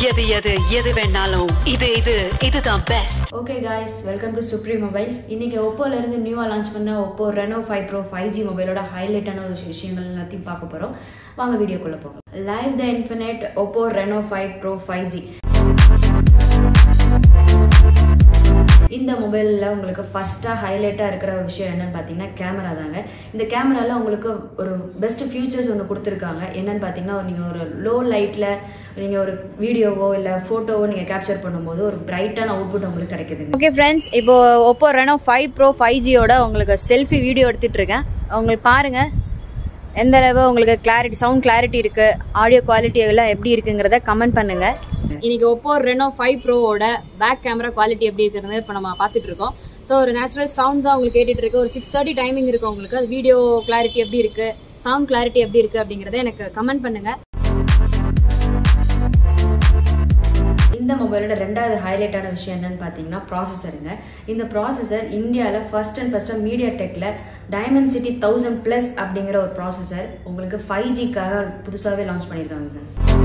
எது எது எது வேணாலும் இது இது இதுதான் best okay guys welcome to Supreme Mobiles இன்னைக்கு ஒப்போல இருந்து நியூவாக லான்ச் பண்ண Oppo Reno five pro five G மொபைலோட ஹைலைட்டான ஒரு விஷயங்கள் எல்லாத்தையும் பார்க்க போகிறோம் வாங்க வீடியோக்குள்ளே போகலாம் live the infinite Oppo Reno five pro five G இந்த மொபைலில் உங்களுக்கு ஃபஸ்ட்டாக ஹைலைட்டாக இருக்கிற விஷயம் என்னன்னு பார்த்தீங்கன்னா கேமரா தாங்க இந்த கேமராவில் உங்களுக்கு ஒரு பெஸ்ட் ஃபியூச்சர்ஸ் ஒன்று கொடுத்துருக்காங்க என்னன்னு பார்த்தீங்கன்னா நீங்கள் ஒரு லோ லைட்டில் நீங்கள் ஒரு வீடியோவோ இல்லை ஃபோட்டோவோ நீங்கள் கேப்சர் பண்ணும்போது ஒரு பிரைட்டான அவுட்புட் உங்களுக்கு கிடைக்குதுங்க ஓகே ஃப்ரெண்ட்ஸ் இப்போ Oppo Reno five pro five ஜியோட உங்களுக்கு செல்ஃபி வீடியோ எடுத்துட்டு இருக்கேன் உங்களுக்கு பாருங்க எந்த அளவு உங்களுக்கு கிளாரிட்டி சவுண்ட் கிளாரிட்டி இருக்கு ஆடியோ குவாலிட்டி எல்லாம் எப்படி இருக்குங்கிறத கமெண்ட் பண்ணுங்க இன்னைக்கு ஒப்போ ரெனோ ஃபைவ் ப்ரோவோட பேக் கேமரா குவாலிட்டி எப்படி இருக்கிறது இப்போ நம்ம பார்த்துட்டு இருக்கோம் ஸோ ஒரு நேச்சுரல் சவுண்ட் தான் உங்களுக்கு கேட்டுட்டு இருக்கு ஒரு சிக்ஸ் தேர்ட்டி டைமிங் இருக்கு உங்களுக்கு அது வீடியோ கிளாரிட்டி எப்படி இருக்கு சவுண்ட் கிளாரிட்டி எப்படி இருக்கு அப்படிங்கிறத எனக்கு கமெண்ட் பண்ணுங்க இந்த மொபைலோட ரெண்டாவது ஹைலைட்டான விஷயம் என்னன்னு பார்த்தீங்கன்னா ப்ராசஸருங்க இந்த ப்ராசஸர் இந்தியாவில் ஃபர்ஸ்ட் அண்ட் ஃபர்ஸ்ட்டாக மீடியா டெக்கில் டைமண்ட் சிட்டி தௌசண்ட் ப்ளஸ் அப்படிங்கிற ஒரு ப்ராசஸர் உங்களுக்கு ஃபைவ் ஜிக்காக புதுசாகவே லான்ச் பண்ணியிருக்காங்க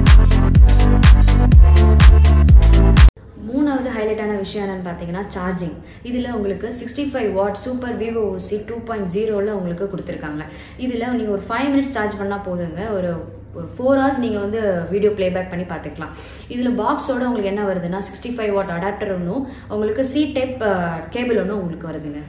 மூணாவது ஹைலைட்டான விஷயம் என்னன்னு பார்த்தீங்கன்னா சார்ஜிங் இதில் உங்களுக்கு sixty five watt super VOOC two point ஜீரோவில் உங்களுக்கு கொடுத்துருக்காங்க இதில் நீங்கள் ஒரு ஃபைவ் மினிட்ஸ் சார்ஜ் பண்ணால் போதுங்க ஒரு ஒரு ஃபோர் ஹவர்ஸ் நீங்கள் வந்து வீடியோ ப்ளேபேக் பண்ணி பார்த்துக்கலாம் இதில் பாக்ஸோட உங்களுக்கு என்ன வருதுன்னா சிக்ஸ்டி ஃபைவ் வாட் அடாப்டர் ஒன்றும் உங்களுக்கு சி டைப் கேபிள் ஒன்றும் உங்களுக்கு வருதுங்க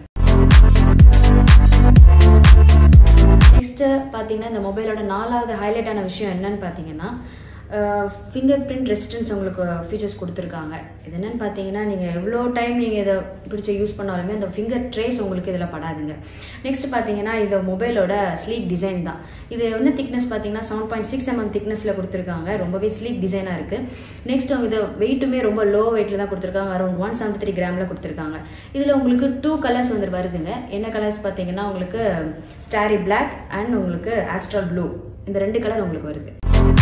நெக்ஸ்ட்டு பார்த்தீங்கன்னா இந்த மொபைலோட நாலாவது ஹைலைட்டான விஷயம் என்னன்னு பார்த்தீங்கன்னா ஃபிங்கர் பிரிண்ட் ரெசிஸ்டன்ஸ் உங்களுக்கு ஃபீச்சர்ஸ் கொடுத்துருக்காங்க இது என்னன்னு பார்த்தீங்கன்னா நீங்கள் எவ்வளோ டைம் நீங்கள் இதை பிடிச்ச யூஸ் பண்ணாலுமே இந்த ஃபிங்கர் ட்ரேஸ் உங்களுக்கு இதில் படாதுங்க நெக்ஸ்ட் பார்த்தீங்கன்னா இந்த மொபைலோட ஸ்லீக் டிசைன் தான் இது என்ன திக்னஸ் பார்த்தீங்கன்னா செவன் பாயிண்ட் சிக்ஸ் எம்எம் திக்னஸில் கொடுத்துருக்காங்க ரொம்பவே ஸ்லீக் டிசைனாக இருக்குது நெக்ஸ்ட் இது வெயிட்டுமே ரொம்ப லோ வெயிட்டில் தான் கொடுத்துருக்காங்க அரௌண்ட் ஒன் செவன்டி த்ரீ கிராமில் கொடுத்துருக்காங்க இதில் உங்களுக்கு டூ கலர்ஸ் வந்து வருதுங்க என்ன கலர்ஸ் பார்த்தீங்கன்னா உங்களுக்கு ஸ்டாரி பிளாக் அண்ட் உங்களுக்கு ஆஸ்ட்ரல் ப்ளூ இந்த ரெண்டு கலர் உங்களுக்கு வருது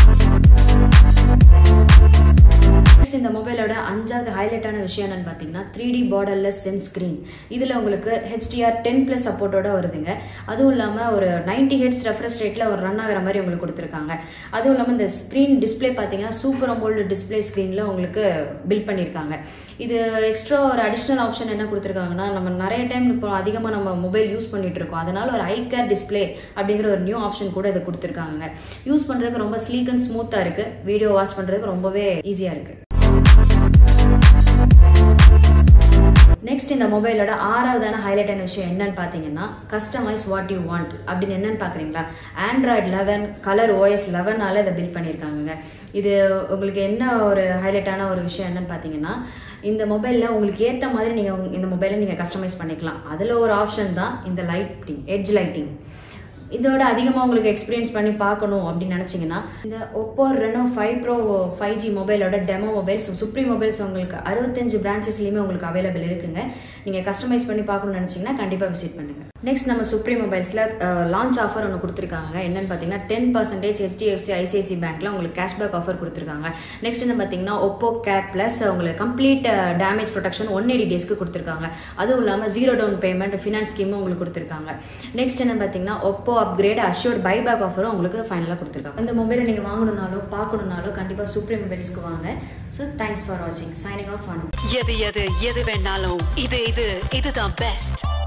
நெக்ஸ்ட் இந்த மொபைலோட அஞ்சாவது ஹைலைட்டான விஷயம் என்னன்னு பார்த்தீங்கன்னா three D borderless sense screen இதில் உங்களுக்கு ஹெச்டிஆர் டென் ப்ளஸ் சப்போர்ட்டோட வருதுங்க அதுவும் இல்லாமல் ஒரு நைன்டி ஹெட்ஸ் ரெஃப்ரெஷ் ரேட்டில் ஒரு ரன் ஆகிற மாதிரி உங்களுக்கு கொடுத்துருக்காங்க அதுவும் இல்லாமல் இந்த ஸ்க்ரீன் டிஸ்பிளே பார்த்தீங்கன்னா சூப்பர் அமோல்டு டிஸ்பிளே ஸ்க்ரீனில் உங்களுக்கு பில்ட் பண்ணியிருக்காங்க இது எக்ஸ்ட்ரா ஒரு அடிஷ்னல் ஆப்ஷன் என்ன கொடுத்துருக்காங்கன்னா நம்ம நிறைய டைம் இப்போ அதிகமாக நம்ம மொபைல் யூஸ் பண்ணிட்டு இருக்கோம் அதனால ஒரு ஐ கேர் டிஸ்பிளே அப்படிங்கிற ஒரு நியூ ஆப்ஷன் கூட இதை கொடுத்துருக்காங்க யூஸ் பண்ணுறதுக்கு ரொம்ப ஸ்லீக் அண்ட் ஸ்மூத்தாக இருக்குது வீடியோ வாட்ச் பண்ணுறதுக்கு ரொம்பவே ஈஸியாக இருக்குது நெக்ஸ்ட் இந்த மொபைலோட ஆறாவதான ஹைலைட்டான விஷயம் என்னன்னு பார்த்தீங்கன்னா கஸ்டமைஸ் வாட் யூ வாண்ட் அப்படின்னு என்னன்னு பார்க்குறீங்களா ஆண்ட்ராய்டு லெவன் கலர் ஓஎஸ் லெவனால இதை பில்ட் பண்ணியிருக்காங்க இது உங்களுக்கு என்ன ஒரு ஹைலைட்டான ஒரு விஷயம் என்னன்னு பார்த்தீங்கன்னா இந்த மொபைலில் உங்களுக்கு ஏற்ற மாதிரி நீங்கள் இந்த மொபைலை நீங்கள் கஸ்டமைஸ் பண்ணிக்கலாம் அதில் ஒரு ஆப்ஷன் தான் இந்த லைட்டிங் எட்ஜ் லைட்டிங் இதோட அதிகமாக உங்களுக்கு எக்ஸ்பீரியன்ஸ் பண்ணி பார்க்கணும் அப்படின்னு நினச்சிங்கன்னா இந்த Oppo Reno five pro five G மொபைலோட டெமோ மொபைல்ஸ் சுப்ரீம் மொபைல்ஸ் உங்களுக்கு அறுபத்தஞ்சு பிரான்ச்சஸ்லையுமே உங்களுக்கு அவைலபிள் இருக்குங்க நீங்கள் கஸ்டமைஸ் பண்ணி பார்க்கணும்னு நினச்சிங்கன்னா கண்டிப்பாக விசிட் பண்ணுங்கள் நெக்ஸ்ட் நம்ம சுப்ரீம் மொபைல்ஸில் லான்ச் ஆஃபர் ஒன்று கொடுத்துருக்காங்க என்னன்னு பார்த்தீங்கன்னா டென் பர்சன்டேஜ் ஹெச்டிஎஃப்சி ஐசிஐசி பேங்க்கில் உங்களுக்கு கேஷ்பேக் ஆஃபர் கொடுத்துருக்காங்க நெக்ஸ்ட் என்ன பார்த்தீங்கன்னா ஒப்போ கேர் ப்ளஸ் உங்களுக்கு complete damage protection one eighty டேஸ்க்கு கொடுத்துருக்காங்க அதுவும் இல்லாமல் ஜீரோ டவுன் பேமெண்ட் ஃபினான்ஸ் ஸ்கீமும் உங்களுக்கு கொடுத்துருக்காங்க நெக்ஸ்ட் என்ன பார்த்தீங்கன்னா ஒப்போ அப்கிரேட் அஷ்யூர்ட் பைபேக் ஆஃபரும் உங்களுக்கு ஃபைனலாக கொடுத்துருக்காங்க இந்த மொபைலை நீங்கள் வாங்கணுனாலும் பார்க்கணுனாலும் கண்டிப்பாக சுப்ரீம் மொபைல்ஸ்க்கு வாங்க ஸோ தேங்க்ஸ் ஃபார் வாட்சிங் சைனிங் ஆஃப் ஆனும் எது எது எது வேணாலும் இது இது இதுதான் பெஸ்ட்